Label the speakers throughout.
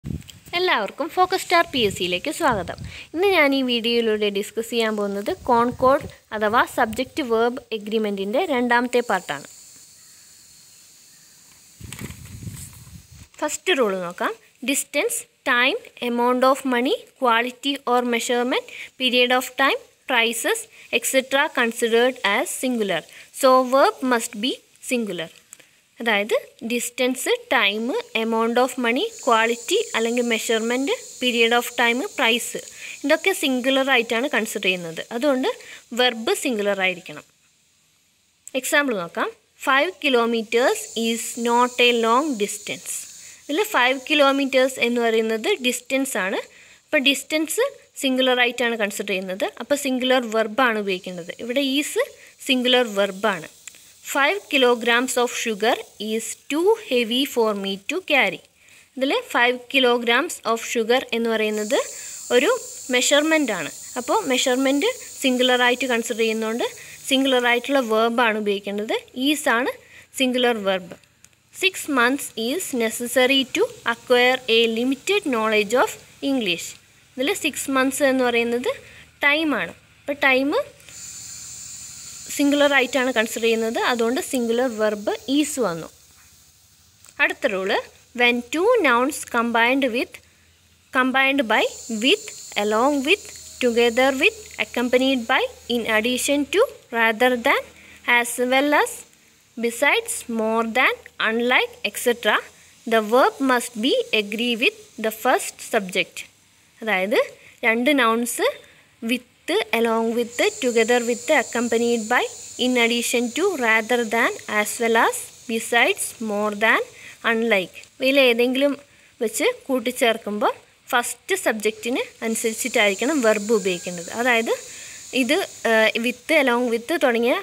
Speaker 1: എല്ലാവർക്കും focus star P S സിയിലേക്ക് സ്വാഗതം ഇന്ന് ഞാൻ ഈ വീഡിയോയിലൂടെ ഡിസ്കസ് ചെയ്യാൻ പോകുന്നത് കോൺകോഡ് അഥവാ സബ്ജക്റ്റ് വേർബ് എഗ്രിമെൻറ്റിൻ്റെ രണ്ടാമത്തെ പാർട്ടാണ് ഫസ്റ്റ് റൂൾ നോക്കാം distance time amount of money quality or measurement period of time prices etcetera considered as singular so verb must be singular അതായത് distance time amount of money quality അല്ലെങ്കിൽ measurement period of time price ഇതൊക്കെ singular ആയിട്ടാണ് consider ചെയ്യുന്നത് അതുകൊണ്ട് verb singular ആയിരിക്കണം example നോക്കാം five kilometres is not a long distance ഇതിൽ five kilometres എന്ന് പറയുന്നത് ഡിസ്റ്റൻസ് ആണ് അപ്പോൾ ഡിസ്റ്റൻസ് സിംഗുലർ ആയിട്ടാണ് കൺസിഡർ ചെയ്യുന്നത് അപ്പോൾ സിംഗുലർ വെർബാണ് ഉപയോഗിക്കേണ്ടത് ഇവിടെ ഈസ് സിംഗുലർ വെർബാണ് five kilograms of sugar is too heavy for me to carry ഇതിൽ ഫൈവ് കിലോഗ്രാംസ് ഓഫ് ഷുഗർ എന്ന് പറയുന്നത് ഒരു മെഷർമെൻ്റ് ആണ് അപ്പോൾ മെഷർമെൻറ്റ് സിംഗുലറായിട്ട് കൺസിഡർ ചെയ്യുന്നതുകൊണ്ട് സിംഗുലർ ആയിട്ടുള്ള വെർബാണ് ഉപയോഗിക്കേണ്ടത് ഈസ് ആണ് singular verb six months is necessary to acquire a limited knowledge of English ഇതിൽ സിക്സ് മന്ത്സ് എന്ന് പറയുന്നത് ടൈമാണ് അപ്പോൾ ടൈം സിംഗുലർ ആയിട്ടാണ് കൺസിഡർ ചെയ്യുന്നത് അതുകൊണ്ട് സിംഗുലർ വെർബ് ഈസ് വന്നു അടുത്ത rule when two nouns combined with combined by with along with together with accompanied by in addition to rather than as well as besides more than unlike etcetera the verb must be agree with the first subject അതായത് രണ്ട് nouns with along with together with accompanied by in addition to rather than as well as besides more than unlike ഇവയിൽ ഏതെങ്കിലും വെച്ച് കൂട്ടിച്ചേർക്കുമ്പോൾ first സബ്ജക്റ്റിന് അനുസരിച്ചിട്ടായിരിക്കണം verb ഉപയോഗിക്കേണ്ടത് അതായത് ഇത് വിത്ത് along വിത്ത് തുടങ്ങിയ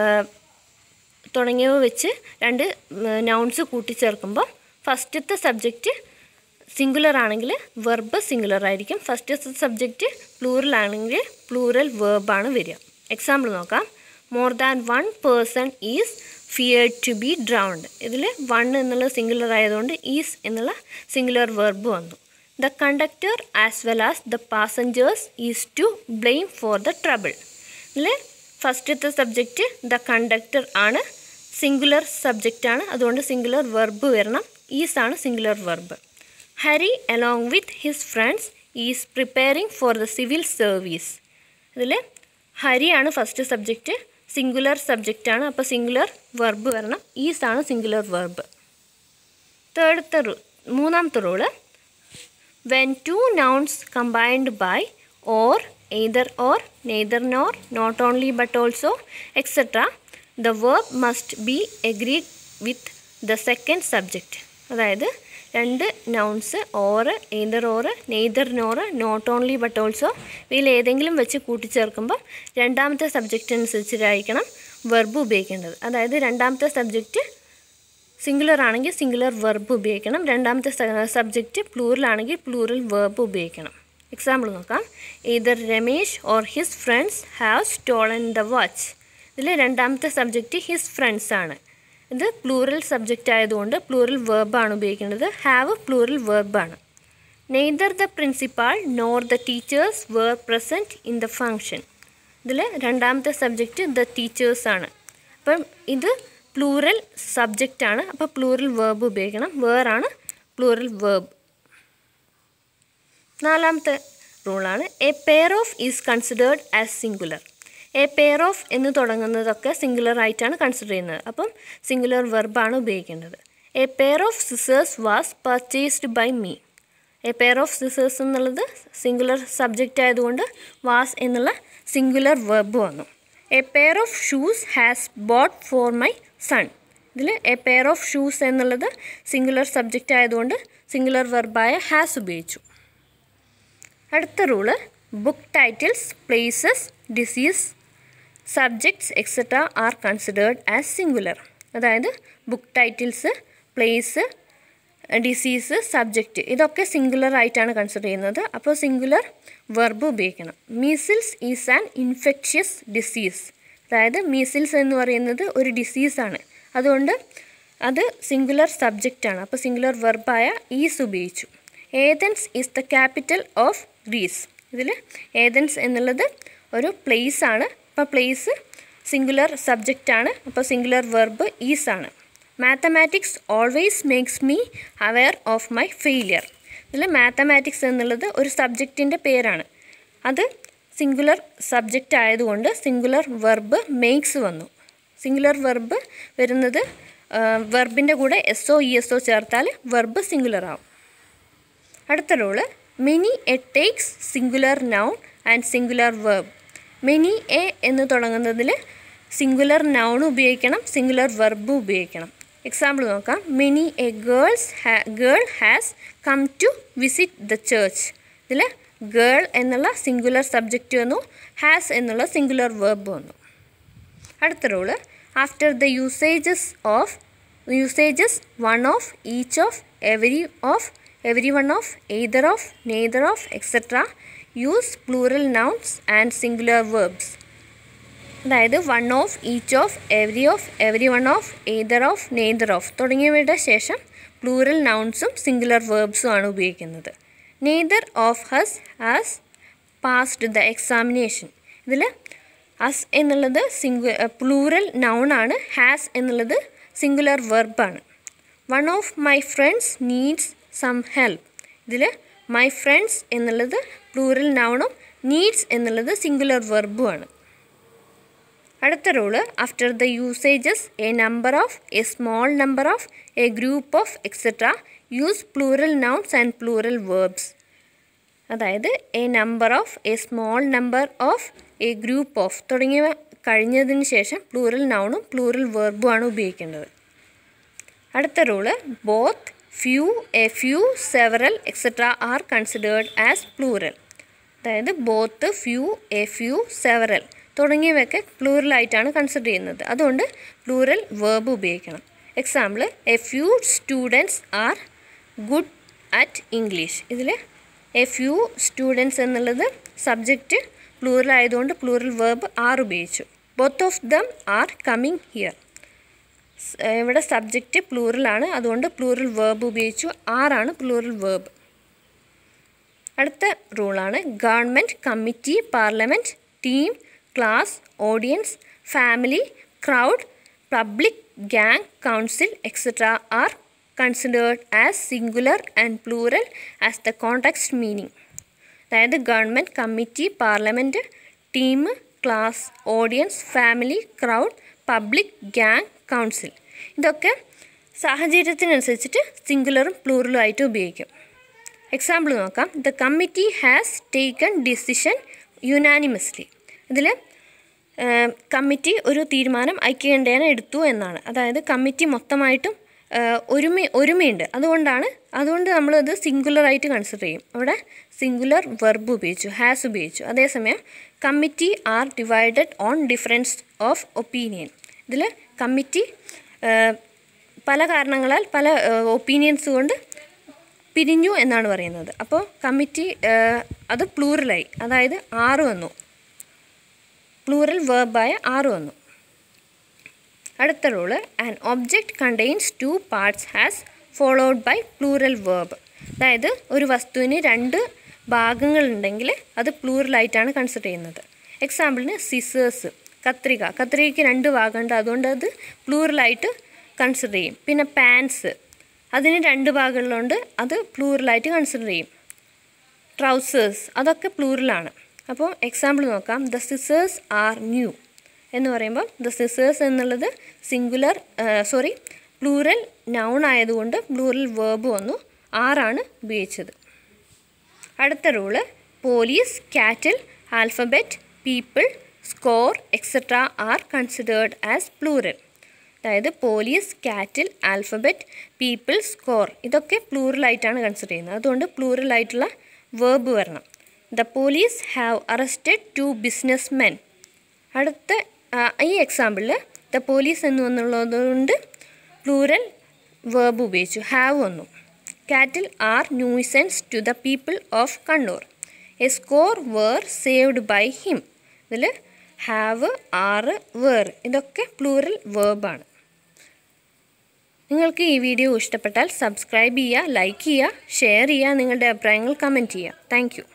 Speaker 1: തുടങ്ങിയവ വെച്ച് രണ്ട് നൗൺസ് കൂട്ടിച്ചേർക്കുമ്പോൾ ഫസ്റ്റത്തെ സബ്ജക്റ്റ് സിംഗുലർ ആണെങ്കിൽ വെർബ് സിംഗുലർ ആയിരിക്കും ഫസ്റ്റ് സബ്ജക്റ്റ് പ്ലൂറൽ ആണെങ്കിൽ പ്ലൂറൽ വേർബാണ് വരിക എക്സാമ്പിൾ നോക്കാം more than one person is fear to be drowned ഇതിൽ വൺ എന്നുള്ള സിംഗുലർ ആയതുകൊണ്ട് ഈസ് എന്നുള്ള സിംഗുലർ വെർബ് വന്നു the conductor as well as the passengers is to blame for the trouble ഇതിൽ ഫസ്റ്റത്തെ സബ്ജക്റ്റ് ദ കണ്ടക്ടർ ആണ് singular subject ആണ് അതുകൊണ്ട് സിംഗുലർ വെർബ് വരണം ഈസ് ആണ് singular verb Hari along with his friends is preparing for the civil service ഇതിൽ ഹരിയാണ് first subject singular subject ആണ് അപ്പോൾ സിംഗുലർ വെർബ് വരണം ഈസ് ആണ് സിംഗുലർ വെർബ് തേർഡത്തെ റൂ മൂന്നാമത്തെ rule when two nouns combined by or either or neither nor not only but also etcetera the verb must be agreed with the second subject അതായത് രണ്ട് nouns or either or neither nor not only but also ഇതിൽ ഏതെങ്കിലും വെച്ച് കൂട്ടിച്ചേർക്കുമ്പോൾ രണ്ടാമത്തെ subject അനുസരിച്ചിട്ടായിരിക്കണം verb ഉപയോഗിക്കേണ്ടത് അതായത് രണ്ടാമത്തെ subject singular ആണെങ്കിൽ സിംഗുലർ വെർബ് ഉപയോഗിക്കണം രണ്ടാമത്തെ സബ്ജക്റ്റ് പ്ലൂറൽ ആണെങ്കിൽ പ്ലൂറൽ വെർബ് ഉപയോഗിക്കണം എക്സാമ്പിൾ നോക്കാം either Ramesh or his friends have stolen the watch ഇതിൽ രണ്ടാമത്തെ സബ്ജക്റ്റ് ഹിസ് ഫ്രണ്ട്സ് ആണ് ഇത് പ്ലൂറൽ സബ്ജക്റ്റ് ആയതുകൊണ്ട് പ്ലൂറൽ വേർബാണ് ഉപയോഗിക്കേണ്ടത് ഹാവ് പ്ലൂറൽ വേർബാണ് neither the principal nor the teachers were present in the function ഇതിൽ രണ്ടാമത്തെ സബ്ജക്റ്റ് ദ ടീച്ചേഴ്സ് ആണ് അപ്പം ഇത് പ്ലൂറൽ സബ്ജക്റ്റ് ആണ് അപ്പോൾ പ്ലൂറൽ വേർബ് ഉപയോഗിക്കണം വേറാണ് പ്ലൂറൽ വേർബ് നാലാമത്തെ റൂളാണ് a pair of is considered as singular a pair of എന്ന് തുടങ്ങുന്നതൊക്കെ സിംഗുലർ ആയിട്ടാണ് കൺസിഡർ ചെയ്യുന്നത് അപ്പം സിംഗുലർ വെർബാണ് ഉപയോഗിക്കേണ്ടത് a pair of scissors was purchased by me a pair of scissors എന്നുള്ളത് സിംഗുലർ സബ്ജക്റ്റ് ആയതുകൊണ്ട് വാസ് എന്നുള്ള സിംഗുലർ വെർബ് വന്നു a pair of shoes has bought for my son ഇതിൽ എ പെയർ ഓഫ് ഷൂസ് എന്നുള്ളത് singular subject ആയതുകൊണ്ട് singular വെർബായ has ഉപയോഗിച്ചു അടുത്ത rule book titles places disease subjects etcetera are considered as singular അതായത് book titles place disease subject ഇതൊക്കെ singular ആയിട്ടാണ് consider ചെയ്യുന്നത് അപ്പോൾ സിംഗുലർ വെർബ് ഉപയോഗിക്കണം measles is an infectious disease അതായത് മീസിൽസ് എന്ന് പറയുന്നത് ഒരു ഡിസീസാണ് അതുകൊണ്ട് അത് സിംഗുലർ സബ്ജക്റ്റ് ആണ് അപ്പോൾ സിംഗുലർ വെർബായ ഈസ് ഉപയോഗിച്ചു Athens is the capital of Greece ഇതിൽ ഏതൻസ് എന്നുള്ളത് ഒരു പ്ലേസ് ആണ് അപ്പോൾ പ്ലേസ് സിംഗുലർ സബ്ജക്റ്റ് ആണ് അപ്പോൾ സിംഗുലർ വെർബ് ഈസ് ആണ് mathematics always makes me aware of my failure ഇതിൽ മാത്തമാറ്റിക്സ് എന്നുള്ളത് ഒരു സബ്ജക്റ്റിൻ്റെ പേരാണ് അത് സിംഗുലർ സബ്ജക്റ്റ് ആയതുകൊണ്ട് സിംഗുലർ വെർബ് മേക്സ് വന്നു സിംഗുലർ വെർബ് വരുന്നത് വെർബിൻ്റെ കൂടെ S O E S O ചേർത്താൽ വെർബ് സിംഗുലർ ആവും അടുത്ത rule many a takes singular noun and singular verb many a എന്ന് തുടങ്ങുന്നതിൽ സിംഗുലർ നൗൺ ഉപയോഗിക്കണം സിംഗുലർ വെർബ് ഉപയോഗിക്കണം എക്സാമ്പിൾ നോക്കാം many a girls girl has come to visit the church ഇതിൽ girl എന്നുള്ള സിംഗുലർ സബ്ജക്റ്റ് വന്നു ഹാസ് എന്നുള്ള സിംഗുലർ വെർബ് വന്നു അടുത്ത rule after the usages of usages one of each of every of every one of either of neither of etcetera use plural nouns and singular verbs അതായത് one of each of every of every one of either of neither of തുടങ്ങിയവയുടെ ശേഷം plural നൗൺസും singular വേർബ്സും ആണ് ഉപയോഗിക്കുന്നത് neither of has has passed the examination ഇതിൽ us എന്നുള്ളത് സിംഗു പ്ലൂറൽ നൗൺ ആണ് ഹാസ് എന്നുള്ളത് സിംഗുലർ വെർബാണ് one of my friends needs some help ഇതിൽ മൈ ഫ്രണ്ട്സ് എന്നുള്ളത് പ്ലൂറൽ നൗണും നീഡ്സ് എന്നുള്ളത് സിംഗുലർ വെർബുമാണ് അടുത്ത rule after the usages a number of a small number of a group of etcetera use plural nouns and plural verbs അതായത് a number of a small number of a group of തുടങ്ങിയവ കഴിഞ്ഞതിന് ശേഷം plural നൗണും plural വെർബുമാണ് ഉപയോഗിക്കേണ്ടത് അടുത്ത rule both few a few several etcetera are considered as plural അതായത് both few a few several തുടങ്ങിയവയൊക്കെ പ്ലൂറലായിട്ടാണ് കൺസിഡർ ചെയ്യുന്നത് അതുകൊണ്ട് പ്ലൂറൽ വേർബ് ഉപയോഗിക്കണം example a few students are good at English ഇതിൽ എ ഫ്യൂ സ്റ്റുഡൻസ് എന്നുള്ളത് സബ്ജക്റ്റ് പ്ലൂറൽ ആയതുകൊണ്ട് plural verb are ഉപയോഗിച്ചു both of them are coming here ഇവിടെ സബ്ജക്റ്റ് പ്ലൂറലാണ് അതുകൊണ്ട് പ്ലൂറൽ വേർബ് ഉപയോഗിച്ചു ആറാണ് പ്ലൂറൽ വേർബ് അടുത്ത റൂളാണ് government committee parliament team class audience family crowd public gang council etcetera are considered as singular and plural as the context meaning അതായത് government committee parliament team class audience family crowd public gang council ഇതൊക്കെ സാഹചര്യത്തിനനുസരിച്ചിട്ട് സിംഗുലറും പ്ലൂറലും ആയിട്ട് ഉപയോഗിക്കും example നോക്കാം the committee has taken decision unanimously ഇതിൽ committee ഒരു തീരുമാനം ഐക്യകണ്ഠേന എടുത്തു എന്നാണ് അതായത് കമ്മിറ്റി മൊത്തമായിട്ടും ഒരുമ ഒരുമയുണ്ട് അതുകൊണ്ടാണ് അതുകൊണ്ട് നമ്മളത് സിംഗുലറായിട്ട് കൺസിഡർ ചെയ്യും അവിടെ സിംഗുലർ വെർബ് ഉപയോഗിച്ചു ഹാസ് ഉപയോഗിച്ചു അതേസമയം committee are divided on difference of opinion ഇതിൽ കമ്മിറ്റി പല കാരണങ്ങളാൽ പല ഒപ്പീനിയൻസ് കൊണ്ട് പിരിഞ്ഞു എന്നാണ് പറയുന്നത് അപ്പോൾ കമ്മിറ്റി അത് പ്ലൂറലായി അതായത് ആറ് വന്നു പ്ലൂറൽ വേർബായ ആറ് വന്നു അടുത്ത rule an object contains two parts has followed by plural verb അതായത് ഒരു വസ്തുവിന് രണ്ട് ഭാഗങ്ങളുണ്ടെങ്കിൽ അത് പ്ലൂറലായിട്ടാണ് കൺസിഡർ ചെയ്യുന്നത് എക്സാമ്പിളിന് സിസേഴ്സ് കത്രിക കത്രികയ്ക്ക് രണ്ട് ഭാഗമുണ്ട് അതുകൊണ്ട് അത് പ്ലൂറലായിട്ട് കൺസിഡർ ചെയ്യും പിന്നെ പാൻസ് അതിന് രണ്ട് ഭാഗങ്ങളുണ്ട് അത് പ്ലൂറലായിട്ട് കൺസിഡർ ചെയ്യും ട്രൗസേഴ്സ് അതൊക്കെ പ്ലൂറലാണ് അപ്പോൾ എക്സാമ്പിൾ നോക്കാം ദ സിസേഴ്സ് ആർ ന്യൂ എന്ന് പറയുമ്പോൾ ദ സിസേഴ്സ് എന്നുള്ളത് സിംഗുലർ സോറി പ്ലൂറൽ നൗൺ ആയതുകൊണ്ട് പ്ലൂറൽ വേർബ് വന്നു ആറാണ് ഉപയോഗിച്ചത് അടുത്ത rule police cattle alphabet people score etcetera are considered as plural അതായത് police cattle alphabet people score ഇതൊക്കെ പ്ലൂറലായിട്ടാണ് കൺസിഡർ ചെയ്യുന്നത് അതുകൊണ്ട് പ്ലൂറലായിട്ടുള്ള വേർബ് വരണം the police have arrested two businessmen അടുത്ത ഈ എക്സാമ്പിളിൽ ദ പോലീസ് എന്ന് വന്നുള്ളതുകൊണ്ട് പ്ലൂറൽ വേർബ് ഉപയോഗിച്ചു ഹാവ് വന്നു cattle are nuisance to the people of Kannur A score were saved by him ഇതിൽ ഹാവ് ആറ് വേർ ഇതൊക്കെ പ്ലൂറൽ വേർബാണ് നിങ്ങൾക്ക് ഈ വീഡിയോ ഇഷ്ടപ്പെട്ടാൽ സബ്സ്ക്രൈബ് ചെയ്യുക ലൈക്ക് ചെയ്യുക ഷെയർ ചെയ്യുക നിങ്ങളുടെ അഭിപ്രായങ്ങൾ കമൻറ്റ് ചെയ്യുക താങ്ക്